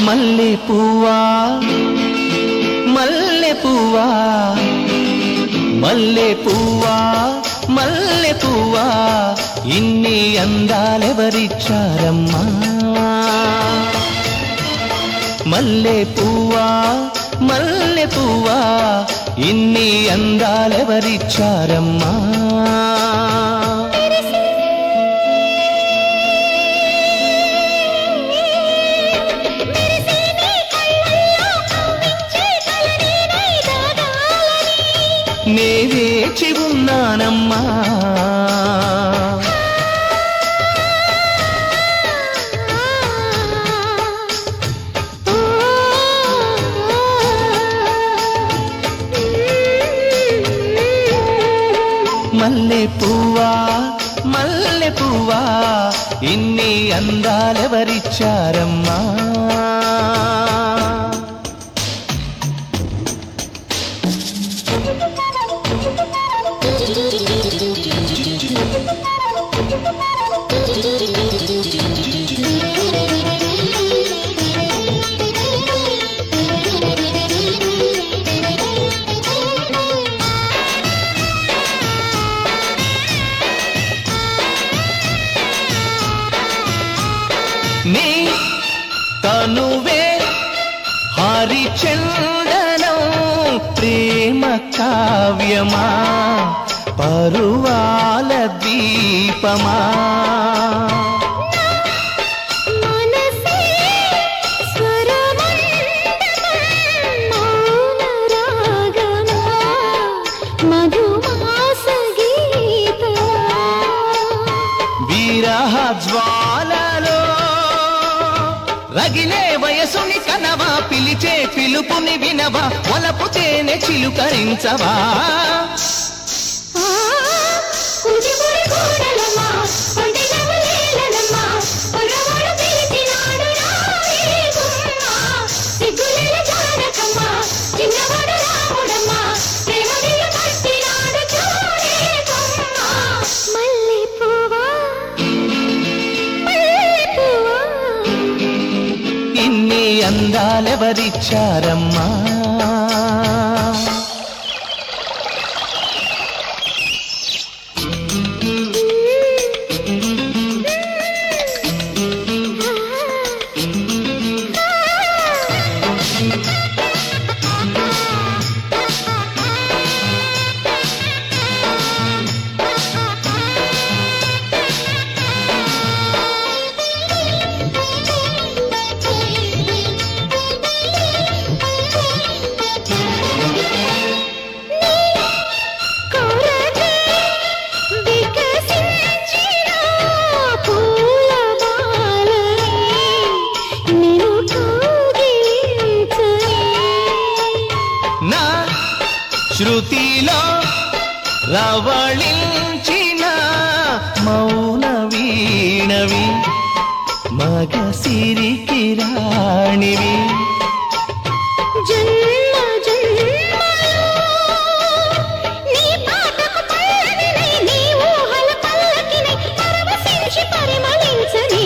మల్లె పువ్వా మల్లె పువ్వా మల్లె పువ్వా మల్లె పువ్వా ఇన్ని అందాలెవరిచ్చారమ్మా మల్లె పువ్వా మల్లె పువ్వా ఇన్ని అందాలెవరిచ్చారమ్మా నే వేచి ఉన్నానమ్మా మల్లె పువ్వా మల్లె పువ్వా ఇన్ని అందాలెవరిచ్చారమ్మా నీ తనువే హరిచందనం ప్రేమ కావ్యమా పరువాల దీపమా మధుమాస గీతమా విరహ జ్వాలలో రగిలే వయసుని కనవా పిలిచే పిలుపుని వినవా వలపు తేనె చిలుకరించవా కుడిముడి కూడలమ్మా, ఒంటిగవలేలనమ్మా, పొగవాడు పిలిచినాడు రావే గుమ్మా. సిగ్గులేని జానకమ్మా, చిన్నవాడు రాముడమ్మా, ప్రేమ విల్లు పట్టినాడు చూడే కొమ్మా. మల్లెపూవా, మల్లెపూవా, ఇన్ని అందాలెవరిచ్చారమ్మా కొరకే వికసించిన పూలమాలనే నిన్ను కౌగిలించనే. నా శృతిలో రవళించిన మౌన వీణవి మగ సిరికి రాణివి జన్మ జన్మలో నీ పాటకు పల్లవినై, నీ ఊహల పల్లకినై పరవశించి పరిమళించని.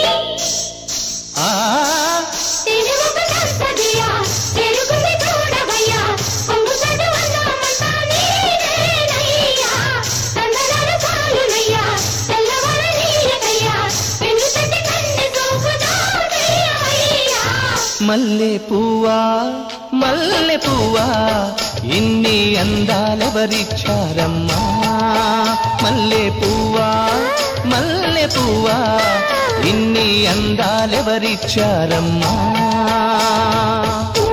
ఆ తెలుగుకు తప్పదియా, తెలుగుని చూడవయ్యా, కొంగు చదువన్నామంతా నీవేనయ్యా. తందనాలు చాలునయ్యా, తెల్లవార నీయకయ్యా, వెన్ను తట్టి కన్నె చూపు దాటయ్యా. మల్లె పువ్వా మల్లె పువ్వా ఇన్ని అందాలెవరిచ్చారమ్మా మల్లె పువ్వా మల్లె పువ్వా ఇన్ని అందాలెవరిచ్చారమ్మా